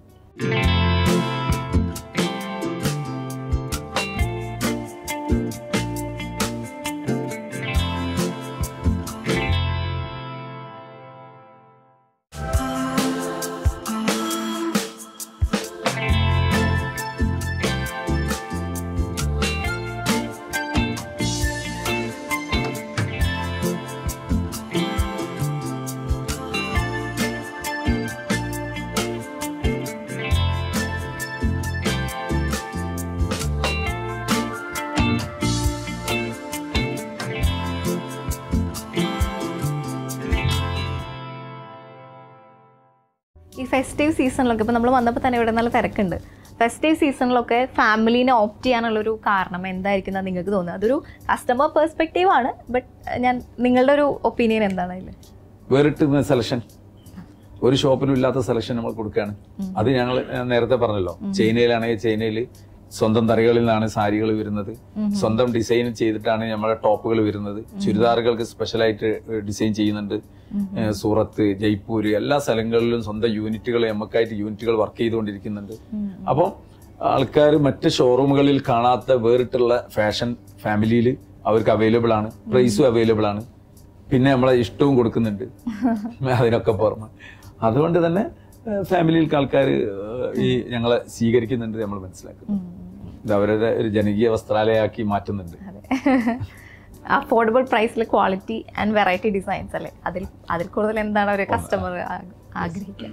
ഈ ഫെസ്റ്റീവ് സീസണിലൊക്കെ ഇപ്പോൾ നമ്മൾ വന്നപ്പോൾ തന്നെ ഇവിടെ നല്ല തിരക്കുണ്ട് ഫെസ്റ്റീവ് സീസണിലൊക്കെ ഫാമിലീനെ ഓപ്റ്റ് ചെയ്യാനുള്ളൊരു കാരണം എന്തായിരിക്കും എന്നാണ് നിങ്ങൾക്ക് തോന്നുന്നത് അതൊരു കസ്റ്റമർ പെർസ്പെക്റ്റീവ് ആണ് ബട്ട് ഞാൻ നിങ്ങളുടെ ഒരു ഒപ്പീനിയൻ എന്താണ് അതിൽ വേറിട്ട് സെലക്ഷൻ ഒരു ഷോപ്പിലും ഇല്ലാത്ത സെലക്ഷൻ നമ്മൾ കൊടുക്കുകയാണ് അത് ഞങ്ങൾ നേരത്തെ പറഞ്ഞല്ലോ ചൈനയിലാണെങ്കിൽ ചൈനയിൽ സ്വന്തം തറികളിൽ നിന്നാണ് സാരികൾ വരുന്നത് സ്വന്തം ഡിസൈൻ ചെയ്തിട്ടാണ് നമ്മുടെ ടോപ്പുകൾ വരുന്നത് ചുരിദാറുകൾക്ക് സ്പെഷ്യലായിട്ട് ഡിസൈൻ ചെയ്യുന്നുണ്ട് ഏഹ് സൂറത്ത് ജയ്പൂര് എല്ലാ സ്ഥലങ്ങളിലും സ്വന്തം യൂണിറ്റുകൾ നമുക്കായിട്ട് യൂണിറ്റുകൾ വർക്ക് ചെയ്തുകൊണ്ടിരിക്കുന്നുണ്ട് അപ്പം ആൾക്കാർ മറ്റ് ഷോറൂമുകളിൽ കാണാത്ത വേറിട്ടുള്ള ഫാഷൻ ഫാമിലിയിൽ അവർക്ക് അവൈലബിൾ ആണ് പ്രൈസും അവൈലബിൾ ആണ് പിന്നെ നമ്മളെ ഇഷ്ടവും കൊടുക്കുന്നുണ്ട് അതിനൊക്കെ പുറമെ അതുകൊണ്ട് തന്നെ ഫാമിലിയിൽക്ക് ആൾക്കാർ ഈ ഞങ്ങളെ സ്വീകരിക്കുന്നുണ്ട് നമ്മൾ മനസ്സിലാക്കുന്നു ഇത് അവരുടെ ഒരു ജനകീയ വസ്ത്രാലയാക്കി മാറ്റുന്നുണ്ട് അതെ അഫോർഡബിൾ പ്രൈസിൽ ക്വാളിറ്റി ആൻഡ് വെറൈറ്റി ഡിസൈൻസ് അല്ലേ അതിൽ അതിൽ കൂടുതൽ എന്താണ് ഒരു കസ്റ്റമർ ആഗ്രഹിക്കുക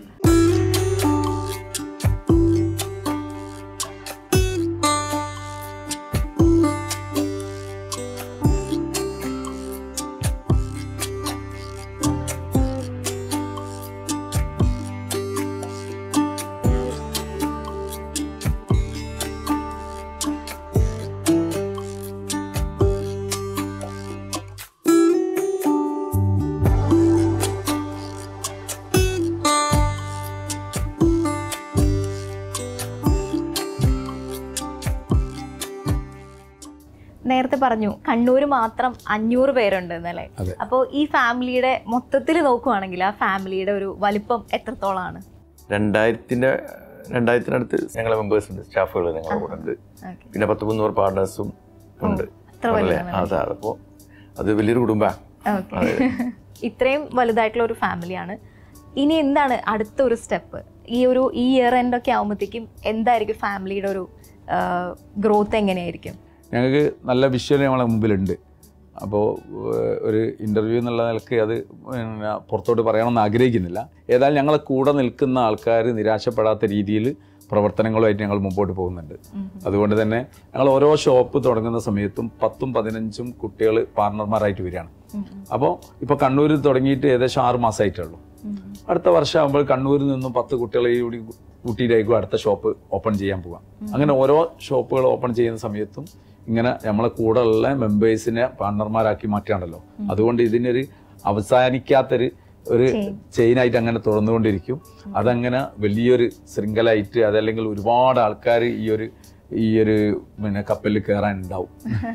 നേരത്തെ പറഞ്ഞു കണ്ണൂർ മാത്രം അഞ്ഞൂറ് പേരുണ്ട് എന്നല്ലേ അതെ. അപ്പോൾ ഈ ഫാമിലിയുടെ മൊത്തത്തിൽ നോക്കുവാണെങ്കിൽ ആ ഫാമിലിയുടെ ഒരു വലിപ്പം എത്രത്തോളമാണ് രണ്ടായിരത്തിൻ്റെ രണ്ടായിരത്തിനടുത്ത് ഞങ്ങളെ മെമ്പേഴ്സ് ഉണ്ട് സ്റ്റാഫുകൾ ഞങ്ങളുടെ കൂടെ ഉണ്ട് ഓക്കെ പിന്നെ പത്ത് മുന്നൂറ് പാർട്ട്നേഴ്സും ഉണ്ട് അത്ര അല്ലേ വലിയ അതെ അപ്പോൾ അത് വലിയൊരു കുടുംബമാണ് ഓക്കെ ഇത്രയും വലുതായിട്ടുള്ള ഒരു ഫാമിലിയാണ് ഇനി എന്താണ് അടുത്ത ഒരു സ്റ്റെപ്പ് ഈ ഒരു ഈ ഇയർ എൻഡ് ഒക്കെ ആകുമ്പോഴത്തേക്കും എന്തായിരിക്കും ഫാമിലിയുടെ ഒരു ഗ്രോത്ത് എങ്ങനെയായിരിക്കും ഞങ്ങൾക്ക് നല്ല വിഷ്വൽ നമ്മളെ മുമ്പിലുണ്ട് അപ്പോൾ ഒരു ഇൻ്റർവ്യൂ എന്നുള്ള നിലക്ക് അത് പിന്നെ പുറത്തോട്ട് പറയണമെന്ന് ആഗ്രഹിക്കുന്നില്ല ഏതായാലും ഞങ്ങളെ കൂടെ നിൽക്കുന്ന ആൾക്കാർ നിരാശപ്പെടാത്ത രീതിയിൽ പ്രവർത്തനങ്ങളുമായിട്ട് ഞങ്ങൾ മുമ്പോട്ട് പോകുന്നുണ്ട് അതുകൊണ്ട് തന്നെ ഞങ്ങൾ ഓരോ ഷോപ്പ് തുടങ്ങുന്ന സമയത്തും പത്തും പതിനഞ്ചും കുട്ടികൾ പാർട്ണർമാരായിട്ട് വരികയാണ് അപ്പോൾ ഇപ്പോൾ കണ്ണൂരിൽ തുടങ്ങിയിട്ട് ഏകദേശം ആറ് മാസമായിട്ടേ ഉള്ളൂ അടുത്ത വർഷം ആകുമ്പോൾ കണ്ണൂരിൽ നിന്നും പത്ത് കുട്ടികളെ കൂടി കൂട്ടിയിട്ടായിരിക്കും അടുത്ത ഷോപ്പ് ഓപ്പൺ ചെയ്യാൻ പോവാം അങ്ങനെ ഓരോ ഷോപ്പുകൾ ഓപ്പൺ ചെയ്യുന്ന സമയത്തും ഇങ്ങനെ നമ്മളെ കൂടെ ഉള്ള മെമ്പേഴ്സിനെ പാർട്ണർമാരാക്കി മാറ്റുകയാണല്ലോ അതുകൊണ്ട് ഇതിനൊരു അവസാനിക്കാത്തൊരു ഒരു ചെയിനായിട്ട് അങ്ങനെ തുറന്നുകൊണ്ടിരിക്കും അതങ്ങനെ വലിയൊരു ശൃംഖലായിട്ട് അതല്ലെങ്കിൽ ഒരുപാട് ആൾക്കാർ ഈ ഒരു ഈ ഒരു പിന്നെ കപ്പലിൽ കയറാൻ ഉണ്ടാവും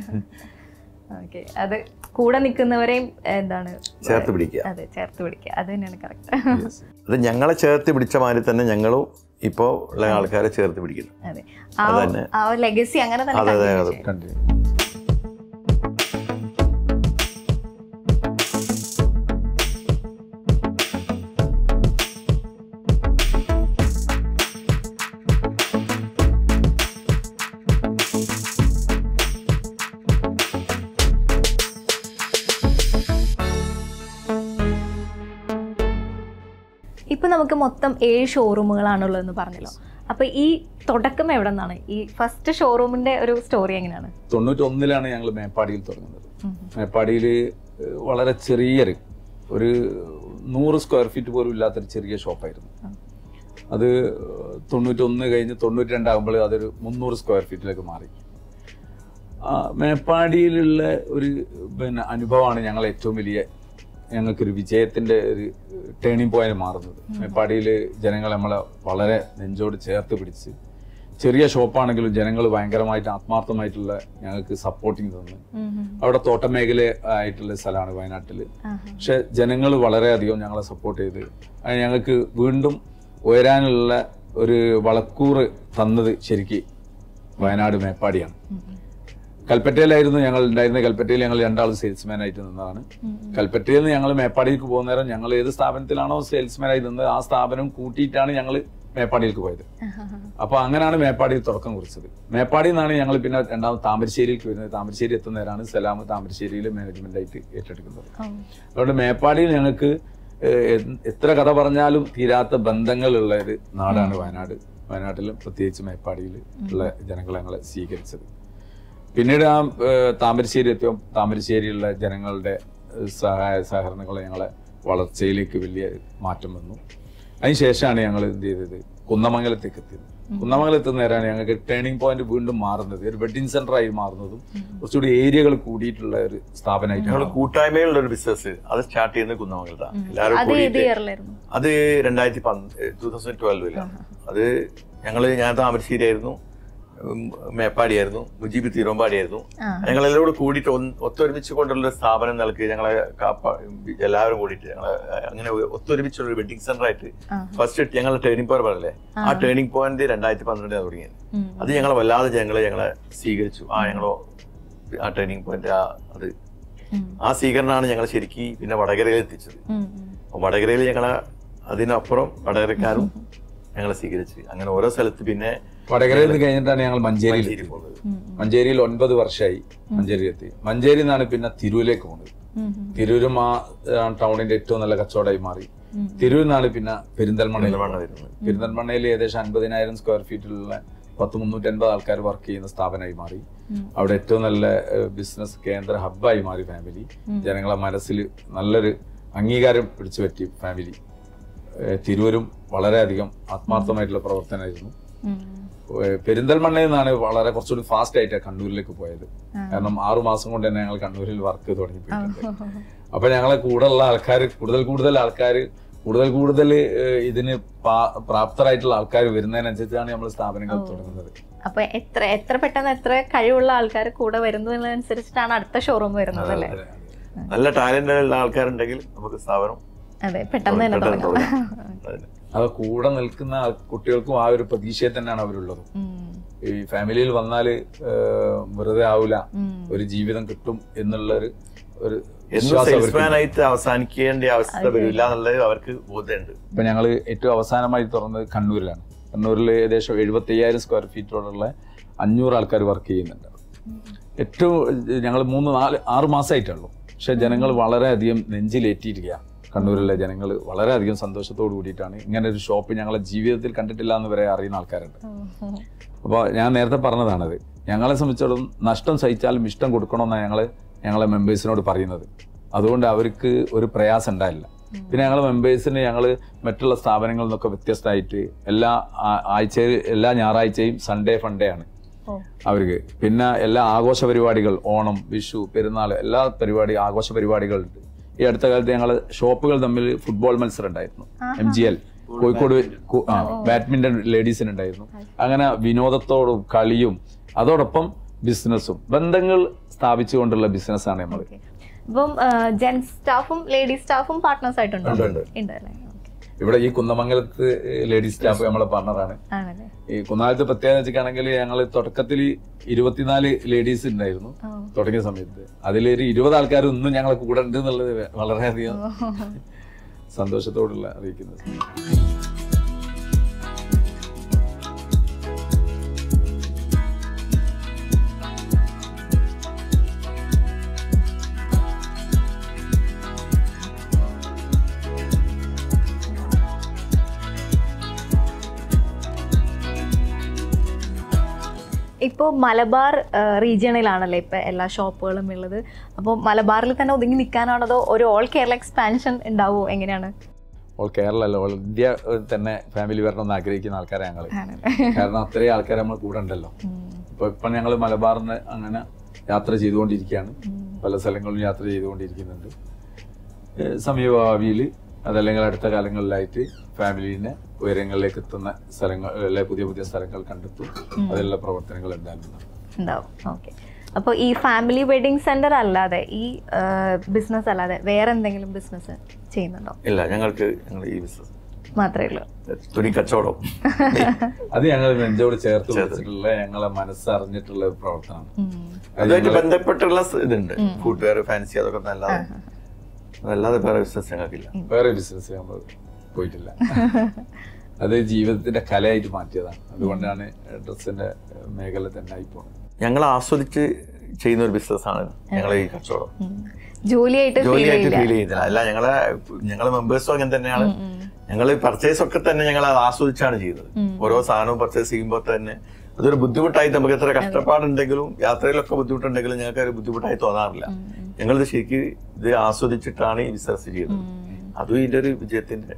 ഓക്കെ അത് കൂടെ നിൽക്കുന്നവരെയും എന്താണ് ചേർത്ത് പിടിക്കുക അതെ ചേർത്ത് പിടിക്കുക അത് തന്നെയാണ് കറക്റ്റ് അത് ഞങ്ങളെ ചേർത്ത് പിടിച്ച മാതിരി തന്നെ ഞങ്ങളും ഇപ്പോൾ ഉള്ള ആൾക്കാരെ ചേർത്ത് പിടിക്കുന്നു അതെ ആ അതന്നെ. ആ ലെഗസി അങ്ങനെ തന്നെ അതെ, അതെ, continue അതെ. ചെയ്യും. കണ്ടിന്യൂ ഇപ്പൊ നമുക്ക് മൊത്തം ഏഴ് ഷോറൂമുകളാണുള്ളതെന്ന് പറഞ്ഞല്ലോ അപ്പൊ ഈ തുടക്കം എവിടെ നിന്നാണ് ഈ ഫസ്റ്റ് ഷോറൂമിന്റെ ഒരു സ്റ്റോറി എങ്ങനെയാണ് തൊണ്ണൂറ്റൊന്നിലാണ് ഞങ്ങൾ മേപ്പാടിയിൽ തുടങ്ങുന്നത് മേപ്പാടിയിൽ വളരെ ചെറിയൊരു ഒരു നൂറ് സ്ക്വയർ ഫീറ്റ് പോലും ഇല്ലാത്തൊരു ചെറിയ ഷോപ്പായിരുന്നു അത് തൊണ്ണൂറ്റൊന്ന് കഴിഞ്ഞ് തൊണ്ണൂറ്റി രണ്ടാകുമ്പോൾ അതൊരു മുന്നൂറ് സ്ക്വയർ ഫീറ്റിലേക്ക് മാറി ആ, മേപ്പാടിയിലുള്ള ഒരു പിന്നെ അനുഭവമാണ് ഞങ്ങൾ ഏറ്റവും വലിയ ഞങ്ങൾക്കൊരു വിജയത്തിന്റെ ഒരു ടേണിംഗ് പോയിന്റ് മാറുന്നത് മേപ്പാടിയിൽ ജനങ്ങൾ നമ്മളെ വളരെ നെഞ്ചോട് ചേർത്ത് പിടിച്ച് ചെറിയ ഷോപ്പാണെങ്കിലും ജനങ്ങൾ ഭയങ്കരമായിട്ട് ആത്മാർത്ഥമായിട്ടുള്ള ഞങ്ങൾക്ക് സപ്പോർട്ടിങ് തന്നു അവിടെ തോട്ടമേഖല ആയിട്ടുള്ള സ്ഥലമാണ് വയനാട്ടിൽ പക്ഷെ ജനങ്ങൾ വളരെയധികം ഞങ്ങളെ സപ്പോർട്ട് ചെയ്ത് അത് ഞങ്ങൾക്ക് വീണ്ടും ഉയരാനുള്ള ഒരു വളക്കൂറ് തന്നത് ശരിക്ക് വയനാട് മേപ്പാടിയാണ് കൽപ്പറ്റയിലായിരുന്നു ഞങ്ങൾ ഉണ്ടായിരുന്ന കൽപ്പറ്റയിൽ ഞങ്ങൾ രണ്ടാളും സെയിൽസ്മാൻ ആയിട്ട് നിന്നതാണ് കൽപ്പറ്റയിൽ നിന്ന് ഞങ്ങൾ മേപ്പാടിയിലേക്ക് പോകുന്ന നേരം ഞങ്ങൾ ഏത് സ്ഥാപനത്തിലാണോ സെയിൽസ്മാൻ ആയി നിന്നത് ആ സ്ഥാപനം കൂട്ടിയിട്ടാണ് ഞങ്ങൾ മേപ്പാടിയിലേക്ക് പോയത് അപ്പൊ അങ്ങനെയാണ് മേപ്പാടിയിൽ തുടക്കം കുറിച്ചത് മേപ്പാടിയിൽ നിന്നാണ് ഞങ്ങൾ പിന്നെ രണ്ടാമത് താമരശ്ശേരിയിലേക്ക് വരുന്നത് താമരശ്ശേരി എത്തുന്നവരാണ് സലാം താമരശ്ശേരിയിൽ മാനേജ്മെന്റ് ആയിട്ട് ഏറ്റെടുക്കുന്നത് അതുകൊണ്ട് മേപ്പാടിയിൽ ഞങ്ങൾക്ക് ഏഹ്, എ- എത്ര കഥ പറഞ്ഞാലും തീരാത്ത ബന്ധങ്ങളുള്ള ഒരു നാടാണ് വയനാട് വയനാട്ടിലും പ്രത്യേകിച്ച് മേപ്പാടിയിൽ ഉള്ള ജനങ്ങൾ ഞങ്ങളെ സ്വീകരിച്ചത് പിന്നീട് ആ ഏഹ്, താമരശ്ശേരി എത്തിയ താമരശ്ശേരിയിലുള്ള ജനങ്ങളുടെ ഏഹ്, സഹായ സഹകരണങ്ങൾ ഞങ്ങളെ വളർച്ചയിലേക്ക് വലിയ മാറ്റം വന്നു അതിന് ശേഷമാണ് ഞങ്ങൾ എന്ത് ചെയ്തത് കുന്നമംഗലത്തേക്ക് എത്തിയത് കുന്നമംഗലത്ത് നേരാണ് ഞങ്ങൾക്ക് ടേണിംഗ് പോയിന്റ് വീണ്ടും മാറുന്നത് ഒരു വെഡിങ് സെന്റർ ആയി മാറുന്നതും കുറച്ചുകൂടി ഏരിയകൾ കൂടിയിട്ടുള്ള ഒരു ഞങ്ങൾ സ്ഥാപനമായിട്ടാണ് കൂട്ടായ്മയുള്ള ഒരു ബിസിനസ് അത് സ്റ്റാർട്ട് ചെയ്യുന്നത് കുന്നമംഗലത്താണ് എല്ലാവരും അത് ഏത് കൂടിയിട്ട് ഇയറിലായിരുന്നു അത് രണ്ടായിരത്തി ടൂ തൗസൻഡ് ട്വൽവിലാണ് അത് ഞങ്ങൾ ഞാൻ താമരശ്ശേരി ആയിരുന്നു ഉം, മേപ്പാടിയായിരുന്നു മുജീബ് തിരുവമ്പാടിയായിരുന്നു ആ. ഞങ്ങളെല്ലാം കൂടി കൂടിയിട്ട് ഒന്ന് ഒത്തൊരുമിച്ച് കൊണ്ടുള്ള ഒരു സ്ഥാപനം നൽകി ഞങ്ങളെ കാപ്പ എല്ലാവരും കൂടിയിട്ട് ഞങ്ങളെ അങ്ങനെ ഒത്തൊരുമിച്ചുള്ള ഒരു വെഡിങ് സെന്റർ ആയിട്ട് ആ. ഫസ്റ്റ് ഞങ്ങൾ ടേണിംഗ് പോയിന്റ് പറഞ്ഞല്ലേ ആ ടേണിംഗ് പോയിന്റ് രണ്ടായിരത്തി പന്ത്രണ്ടിലാണ് തുടങ്ങിയത് ഉം. അത് ഞങ്ങളെ വല്ലാതെ ഞങ്ങളെ ഞങ്ങളെ സ്വീകരിച്ചു ആ ഞങ്ങളോ ആ ടേണിംഗ് പോയിന്റ് ആ അത് ഉം. ആ സ്വീകരണമാണ് ഞങ്ങൾ ശരിക്കും പിന്നെ വടകരയിൽ എത്തിച്ചത് ഉം, ഉം. അപ്പൊ വടകരയിൽ ഞങ്ങളെ അതിനപ്പുറം വടകരക്കാരും ഞങ്ങളെ സ്വീകരിച്ച് അങ്ങനെ ഓരോ സ്ഥലത്ത് പിന്നെ വടകരയിൽ നിന്ന് കഴിഞ്ഞിട്ടാണ് ഞങ്ങൾ മഞ്ചേരിയിൽ മഞ്ചേരി പോകുന്നത് ഉം, മഞ്ചേരിയിൽ ഒൻപത് വർഷമായി മഞ്ചേരി എത്തി മഞ്ചേരിയിൽ നിന്നാണ് പിന്നെ തിരൂരിലേക്ക് പോകുന്നത് ഉം, ഉം. തിരൂരും ആ ആ, ടൗണിന്റെ ഏറ്റവും നല്ല കച്ചവടമായി മാറി ഉം. തിരൂരിൽ നിന്നാണ് പിന്നെ പെരിന്തൽമണ്ണയിൽ പെരിന്തൽമണ്ണ വരുന്നത് പെരിന്തൽമണ്ണയിൽ ഏകദേശം അൻപതിനായിരം സ്ക്വയർ ഫീറ്റിലുള്ള പത്ത് മുന്നൂറ്റി അൻപത് ആൾക്കാർ വർക്ക് ചെയ്യുന്ന സ്ഥാപനമായി മാറി ഉം. അവിടെ ഏറ്റവും നല്ല ബിസിനസ് കേന്ദ്ര ഹബ്ബായി മാറി ഫാമിലി ജനങ്ങളെ മനസ്സിൽ നല്ലൊരു അംഗീകാരം പിടിച്ചു പറ്റി ഫാമിലി ഏഹ് തിരൂരും വളരെയധികം ആത്മാർത്ഥമായിട്ടുള്ള പ്രവർത്തനമായിരുന്നു ഉം. ഏഹ് പെരിന്തൽമണ്ണയിൽ നിന്നാണ് വളരെ കുറച്ചുകൂടി ഫാസ്റ്റ് ആയിട്ടാണ് കണ്ണൂരിലേക്ക് പോയത് കാരണം ആറു മാസം കൊണ്ട് തന്നെ ഞങ്ങൾ കണ്ണൂരിൽ വർക്ക് തുടങ്ങിയിട്ടുണ്ട് അപ്പൊ ഞങ്ങളെ കൂടെയുള്ള ആൾക്കാർ കൂടുതൽ കൂടുതൽ ആൾക്കാർ കൂടുതൽ കൂടുതൽ ഏഹ് ഇതിന് പാ- പ്രാപ്തരായിട്ടുള്ള ആൾക്കാർ വരുന്നതിനനുസരിച്ചാണ് നമ്മൾ സ്ഥാപനങ്ങൾ തുടങ്ങുന്നത് അപ്പൊ എത്ര എത്ര പെട്ടെന്ന് എത്ര കഴിവുള്ള ആൾക്കാർ കൂടെ വരുന്നതിനനുസരിച്ചിട്ടാണ് അടുത്ത ഷോറൂം വരുന്നത് അല്ലേ നല്ല ടാലന്റ് ഉള്ള ആൾക്കാരുണ്ടെങ്കിൽ നമുക്ക് സ്ഥാപനം അതെ പെട്ടെന്ന് തന്നെ പെട്ടെന്ന് തുടങ്ങാം അതിന് അത് കൂടെ നിൽക്കുന്ന ആൾ- കുട്ടികൾക്കും ആ ഒരു പ്രതീക്ഷയിൽ തന്നെയാണ് അവരുള്ളത് ഉം. ഈ ഫാമിലിയിൽ വന്നാല് ഏഹ് വെറുതെ ആവില്ല ഉം. ഒരു ജീവിതം കിട്ടും എന്നുള്ള ഒരു ഒരു എന്നും വിശ്വാസം അവർക്ക് സെയിൽസ്മാൻ ആയിട്ട് അവസാനിക്കേണ്ട അവസ്ഥ വരില്ല എന്നുള്ളത് അവർക്ക് ബോധ്യമുണ്ട് ഇപ്പൊ ഞങ്ങൾ ഏറ്റവും അവസാനമായി തുറന്നത് കണ്ണൂരിലാണ് കണ്ണൂരിൽ ഏകദേശം എഴുപത്തി അയ്യായിരം സ്ക്വയർ ഫീറ്റോടുള്ള അഞ്ഞൂറ് ആൾക്കാർ വർക്ക് ചെയ്യുന്നുണ്ട് ഏറ്റവും ഞങ്ങൾ മൂന്ന് നാല് ആറ് മാസമായിട്ടുള്ളൂ പക്ഷെ ജനങ്ങൾ വളരെയധികം നെഞ്ചിലേറ്റിയിരിക്കുക കണ്ണൂരിലെ ജനങ്ങൾ വളരെയധികം സന്തോഷത്തോട് കൂടിയിട്ടാണ് ഇങ്ങനെ ഒരു ഷോപ്പ് ഞങ്ങളെ ജീവിതത്തിൽ കണ്ടിട്ടില്ല എന്ന് വരെ അറിയുന്ന ആൾക്കാരുണ്ട് ഉം. അപ്പോൾ ഞാൻ നേരത്തെ പറഞ്ഞതാണത് ഞങ്ങളെ സംബന്ധിച്ചിടത്തോളം നഷ്ടം സഹിച്ചാലും ഇഷ്ടം കൊടുക്കണമെന്നാണ് ഞങ്ങൾ ഞങ്ങളെ മെമ്പേഴ്സിനോട് പറയുന്നത് അതുകൊണ്ട് അവർക്ക് ഒരു പ്രയാസം ഉണ്ടായില്ല പിന്നെ ഞങ്ങൾ മെമ്പേഴ്സിന് ഞങ്ങൾ മറ്റുള്ള സ്ഥാപനങ്ങളിൽ നിന്നൊക്കെ വ്യത്യസ്തമായിട്ട് എല്ലാ ആ- ആഴ്ചയിൽ എല്ലാ ഞായറാഴ്ചയും സൺഡേ ഫണ്ടേ ആണ് ഓ. അവർക്ക് പിന്നെ എല്ലാ ആഘോഷ പരിപാടികൾ ഓണം വിഷു പെരുന്നാൾ എല്ലാ പരിപാടി ആഘോഷ പരിപാടികളുണ്ട് ഈ അടുത്ത കാലത്ത് ഞങ്ങൾ ഷോപ്പുകൾ തമ്മിൽ ഫുട്ബോൾ മത്സരം ഉണ്ടായിരുന്നു എം ജി എൽ കോഴിക്കോട് കു- ആ, ബാഡ്മിന്റൺ ലേഡീസിന് ഉണ്ടായിരുന്നു അങ്ങനെ വിനോദത്തോടും കളിയും അതോടൊപ്പം ബിസിനസ്സും ബന്ധങ്ങൾ സ്ഥാപിച്ചുകൊണ്ടുള്ള ബിസിനസ്സാണ് നമ്മൾ Okay. അപ്പം ജെന്റ്സ് സ്റ്റാഫും ലേഡീസ് സ്റ്റാഫും പാർട്ട്നേഴ്സ് ആയിട്ടുണ്ടോ ഉണ്ട്, ഉണ്ട്. ഉണ്ട് അല്ലേ Okay. ഇവിടെ ഈ കുന്നമംഗലത്ത് ലേഡീസ് സ്റ്റാഫ് നമ്മളെ പാർട്ണറാണ് ആണല്ലേ ഈ കുന്നാലത്ത് പ്രത്യേകത വെച്ചിട്ടാണെങ്കിൽ ഞങ്ങൾ തുടക്കത്തിൽ ഇരുപത്തിനാല് ലേഡീസ് ഉണ്ടായിരുന്നു ഓ. തുടങ്ങിയ സമയത്ത് അതിലൊരു ഇരുപത് ആൾക്കാർ ഇന്നും ഞങ്ങളെ കൂടെ ഉണ്ട് എന്നുള്ളത് വളരെയധികം സന്തോഷത്തോടുള്ള അറിയിക്കുന്നത് ഇപ്പോൾ മലബാർ റീജിയണിലാണല്ലേ ഇപ്പൊ എല്ലാ ഷോപ്പുകളും ഉള്ളത് അപ്പോൾ മലബാറിൽ തന്നെ ഒതുങ്ങി നിൽക്കാനാണോ അതോ ഒരു ഓൾ കേരള എക്സ്പാൻഷൻ ഉണ്ടാവുമോ എങ്ങനെയാണ് ഓൾ കേരള അല്ല ഓൾ ഇന്ത്യ ഏഹ്, തന്നെ ഫാമിലി വരണമെന്ന് ആഗ്രഹിക്കുന്ന ആൾക്കാരെ ഞങ്ങൾ ആണല്ലേ കാരണം അത്രയും ആൾക്കാർ നമ്മൾ കൂടെ ഉണ്ടല്ലോ ഉം. ഇപ്പൊ ഇപ്പൊ ഞങ്ങൾ മലബാറിന് അങ്ങനെ യാത്ര ചെയ്തുകൊണ്ടിരിക്കുകയാണ് പല സ്ഥലങ്ങളിലും യാത്ര ചെയ്തുകൊണ്ടിരിക്കുന്നുണ്ട് ഏഹ് സമീപഭാവിയിൽ അതല്ലെങ്കിൽ അടുത്ത കാലങ്ങളിലായിട്ട് ഫാമിലിനെ ഉയരങ്ങളിലേക്ക് എത്തുന്ന സ്ഥലങ്ങളിലെ പുതിയ പുതിയ സ്ഥലങ്ങൾ കണ്ടെത്തും അതിലുള്ള പ്രവർത്തനങ്ങൾ എന്തായാലും ഉണ്ടാവും ഓക്കെ അപ്പോൾ ഈ ഫാമിലി വെഡിങ് സെന്റർ അല്ലാതെ ഈ ബിസിനസ് അല്ലാതെ വേറെ എന്തെങ്കിലും ബിസിനസ് ചെയ്യുന്നുണ്ടോ ഇല്ല ഞങ്ങൾക്ക് ഞങ്ങൾ ഈ ബിസിനസ് മാത്രമേ ഉള്ളൂ തുണി കച്ചവടം അത് ഞങ്ങൾ നെഞ്ചോട് ചേർത്ത് വെച്ചിട്ടുള്ള ഞങ്ങളെ മനസ്സറിഞ്ഞിട്ടുള്ള ഒരു പ്രവർത്തനമാണ് ഉം. അതുമായിട്ട് ബന്ധപ്പെട്ടുള്ള സ് ഇതുണ്ട് ഫുട്വെയർ ഫാൻസി അതൊക്കെ നല്ലതാണ് അതല്ലാതെ വേറെ ബിസിനസ് ഞങ്ങൾക്കില്ല വേറെ ബിസിനസ് നമ്മൾ പോയിട്ടില്ല അത് ജീവിതത്തിന്റെ കലയായിട്ട് മാറ്റിയതാണ് അതുകൊണ്ടാണ് ഡ്രസ്സിന്റെ മേഖല തന്നെ ആയി പോകുന്നത് ഞങ്ങൾ ആസ്വദിച്ച് ചെയ്യുന്ന ഒരു ബിസിനസ്സാണ് ഞങ്ങളെ ഈ കച്ചവടം ഉം. ജോലിയായിട്ട് ഫീൽ ജോലിയായിട്ട് ചെയ്യില്ല ഫീൽ ചെയ്യുന്നില്ല അല്ല ഞങ്ങളെ ഞങ്ങളെ മെമ്പേഴ്സും അങ്ങനെ തന്നെയാണ് ഞങ്ങൾ പർച്ചേസ് ഒക്കെ തന്നെ ഞങ്ങൾ അത് ആസ്വദിച്ചാണ് ചെയ്യുന്നത് ഓരോ സാധനവും പർച്ചേസ് ചെയ്യുമ്പോൾ തന്നെ അതൊരു ബുദ്ധിമുട്ടായിട്ട് നമുക്ക് എത്ര കഷ്ടപ്പാടുണ്ടെങ്കിലും യാത്രയിലൊക്കെ ബുദ്ധിമുട്ടുണ്ടെങ്കിലും ഞങ്ങൾക്ക് ഒരു ബുദ്ധിമുട്ടായി തോന്നാറില്ല ഞങ്ങളിത് ശരിക്കും ഇത് ആസ്വദിച്ചിട്ടാണ് ഈ ബിസിനസ് ചെയ്യുന്നത് അതും ഇതിന്റെ ഒരു വിജയത്തിന്റെ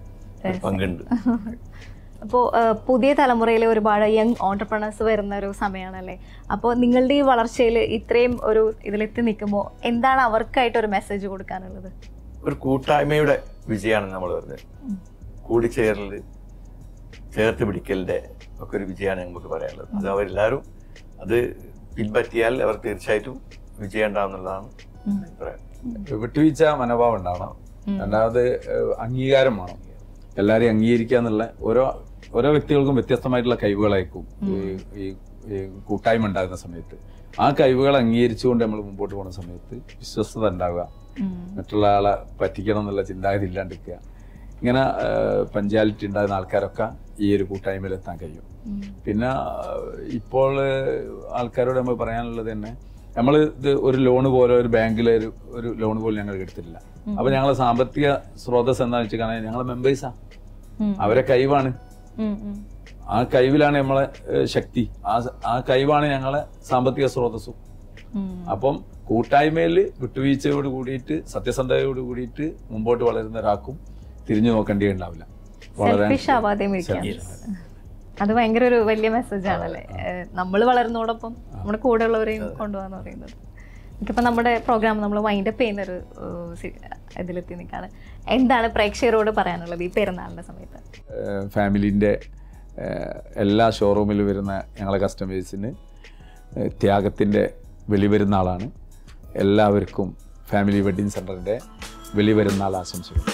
ഒരു പങ്കുണ്ട് അപ്പോൾ പുതിയ തലമുറയിലെ ഒരുപാട് യങ് ഓണ്ടർപ്രണേഴ്സ് വരുന്ന ഒരു സമയമാണല്ലേ അപ്പോൾ നിങ്ങളുടെ ഈ വളർച്ചയിൽ ഇത്രയും ഒരു ഇതിലെത്തി നിൽക്കുമ്പോൾ എന്താണ് അവർക്കായിട്ട് ഒരു മെസ്സേജ് കൊടുക്കാനുള്ളത് ഒരു കൂട്ടായ്മയുടെ വിജയമാണ് നമ്മൾ പറഞ്ഞത് കൂടിച്ചേരൽ ചേർത്ത് പിടിക്കലിന്റെ ഒക്കെ ഒരു വിജയമാണ് നമുക്ക് പറയാനുള്ളത് അത് അവരെല്ലാവരും അത് പിൻപറ്റിയാൽ അവർ തീർച്ചയായിട്ടും വിജയം ഉണ്ടാവുന്നുള്ളതാണ് അഭിപ്രായം വിട്ടുവീഴ്ച മനോഭാവം ഉണ്ടാവണം രണ്ടാമത് ഏഹ്, അംഗീകാരം വേണം എല്ലാവരെയും അംഗീകരിക്കുക എന്നുള്ള ഓരോ ഓരോ വ്യക്തികൾക്കും വ്യത്യസ്തമായിട്ടുള്ള കഴിവുകളായിരിക്കും ഈ ഈ- ഈ കൂട്ടായ്മ ഉണ്ടാകുന്ന സമയത്ത് ആ കഴിവുകൾ അംഗീകരിച്ചുകൊണ്ട് നമ്മൾ മുമ്പോട്ട് പോകുന്ന സമയത്ത് വിശ്വസ്തത ഉണ്ടാവുക മറ്റുള്ള ആളെ പറ്റിക്കണം എന്നുള്ള ചിന്താഗതി ഇല്ലാണ്ടിരിക്കുക ഇങ്ങനെ പഞ്ചാലിറ്റി ഉണ്ടാകുന്ന ആൾക്കാരൊക്കെ ഈ ഒരു കൂട്ടായ്മയിൽ എത്താൻ കഴിയും പിന്നെ ആഹ്, ഇപ്പോൾ ആൾക്കാരോട് നമ്മൾ പറയാനുള്ളത് തന്നെ നമ്മൾ ഇത് ഒരു ലോണ് പോലെ ഒരു ബാങ്കിലെ ഒരു ഒരു ലോൺ പോലും ഞങ്ങൾ എടുത്തിട്ടില്ല അപ്പൊ ഞങ്ങളെ സാമ്പത്തിക സ്രോതസ് എന്താണെന്ന് വെച്ച് കഴിഞ്ഞാൽ ഞങ്ങളെ മെമ്പേഴ്സാ അവരെ കഴിവാണ് ആ കഴിവിലാണ് നമ്മളെ ഏഹ്, ശക്തി ആ സ- ആ കഴിവാണ് ഞങ്ങളെ സാമ്പത്തിക സ്രോതസ്സും അപ്പം കൂട്ടായ്മയിൽ വിട്ടുവീഴ്ചയോട് കൂടിയിട്ട് സത്യസന്ധതയോട് കൂടിയിട്ട് മുമ്പോട്ട് വളരുന്ന ഒരാൾക്കും തിരിഞ്ഞു നോക്കേണ്ടി ഉണ്ടാവില്ല സെൽഫിഷ് ആവാതെയും ഇരിക്കാം അത് ഭയങ്കര ഒരു വലിയ മെസ്സേജ് ആണല്ലേ നമ്മൾ വളരുന്നതോടൊപ്പം നമ്മുടെ കൂടെ ഉള്ളവരെയും കൊണ്ടുപോകാന്ന് പറയുന്നത് എനിക്കിപ്പോൾ നമ്മുടെ പ്രോഗ്രാം നമ്മൾ വൈൻഡപ്പ് ചെയ്യുന്ന ഒരു ഇതിലെത്തി നിൽക്കാണ് എന്താണ് പ്രേക്ഷകരോട് പറയാനുള്ളത് ഈ പെരുന്നാളിന്റെ സമയത്ത് ഫാമിലിൻ്റെ എല്ലാ ഷോറൂമിൽ വരുന്ന ഞങ്ങളെ കസ്റ്റമേഴ്സിന് ത്യാഗത്തിൻ്റെ വെളിവരുന്നാളാണ് എല്ലാവർക്കും ഫാമിലി വെഡ്ഡിങ് സെൻറ്ററിൻ്റെ വെളിവരുന്നാൾ ആശംസകൾ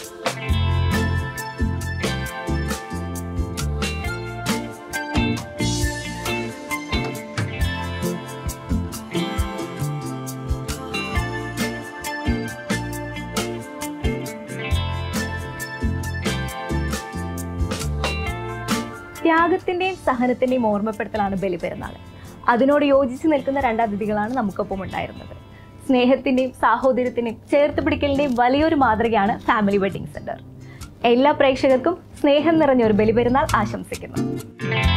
ത്യാഗത്തിന്റെയും സഹനത്തിന്റെയും ഓർമ്മപ്പെടുത്തലാണ് ബലിപെരുന്നാൾ അതിനോട് യോജിച്ച് നിൽക്കുന്ന രണ്ട് അതിഥികളാണ് നമുക്കൊപ്പം ഉണ്ടായിരുന്നത് സ്നേഹത്തിന്റെയും സാഹോദര്യത്തിന്റെയും ചേർത്ത് പിടിക്കലിന്റെയും വലിയൊരു മാതൃകയാണ് ഫാമിലി വെഡിങ് സെന്റർ എല്ലാ പ്രേക്ഷകർക്കും സ്നേഹം നിറഞ്ഞ ഒരു ബലിപെരുന്നാൾ ആശംസിക്കുന്നു